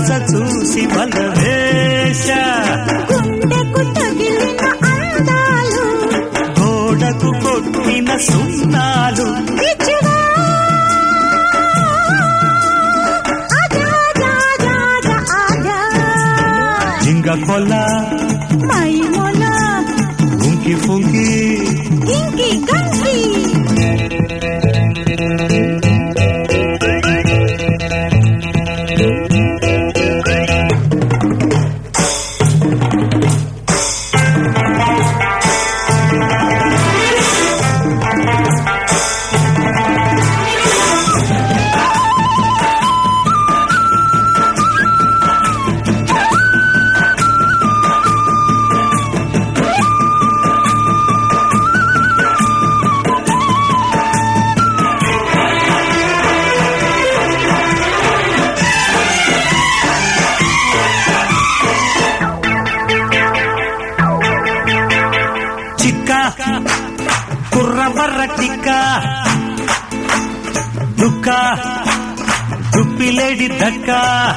చూసి బలవేశ గుండెకు తగిలిన అందాలు గోడకు కొట్టిన సున్నాలు పిచ్చిగా ఆజా ఆజా ఆజా ఆజా జింగ కొల్ల మై మొల ఉంకి ఫుంకి ఇంకి గంకి చిక్క కుర్రబర్ర టిక్క దుక్క దుప్పిలేడి దక్క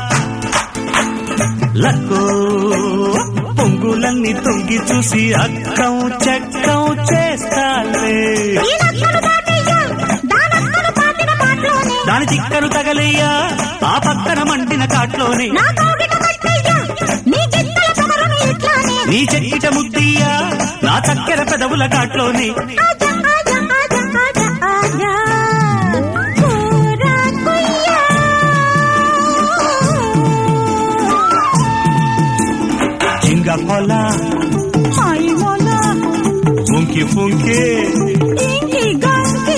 లక్కో పొంగులన్నీ తొంగి చూసి అక్కం చెక్కం చేస్తాలే ఈ నక్కలు దాటయ్యా దానక్కలు పాతిన పాటలోనే దాని చిక్కను తగలయ్యా ఆ పక్కన మండిన కాట్లోనే నా కౌగిట పట్టయ్యా నీ గిత్తల పొగరును ఇట్లానే నీ చెక్కిట ముద్దయ్యా నా చక్కెర పెదవుల కాట్లోనే ఆజా ఆజా ఆజా ఆజా ఆజా కూర కుయ్యా జింగ కొల మై మొల ఫుంకి ఫుంకి ఇంకి గంకి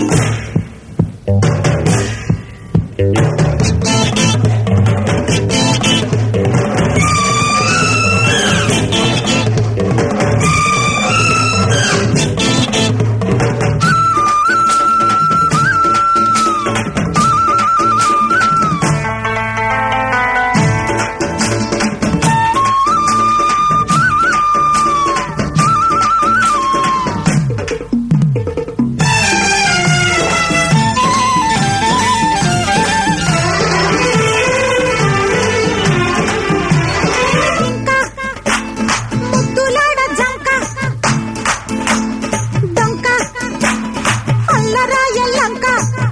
ఇంకా ముద్దులాడ జంక డొంక అల్లరాయ లంక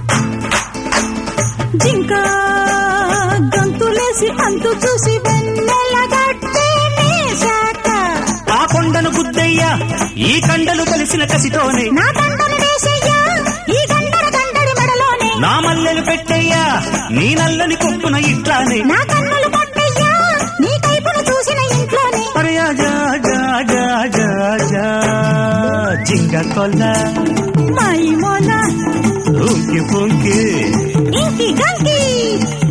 జింక గంతులేసి అంతు చూసి వెన్నెల గట్టే మేశాక ఆ కొండను గుద్దయ్యా ఈ కండలు కలిసిన కసితోనే నా దండను వేసయ్యా ఈ గండర గండడి మెడలోనే నా మల్లెలు పెట్టయ్యా నీ నల్లని కొప్పున ఇట్లానే నా కన్నులు పట్టయ్యా నీ కైపును చూసిన ఇంట్లోనే అరే ఆజా ఆజా ఆజా ఆజా ఆజా జింగ కొల్ల మై మొల ఊంకి ఫుంకి ఇంకి గంకి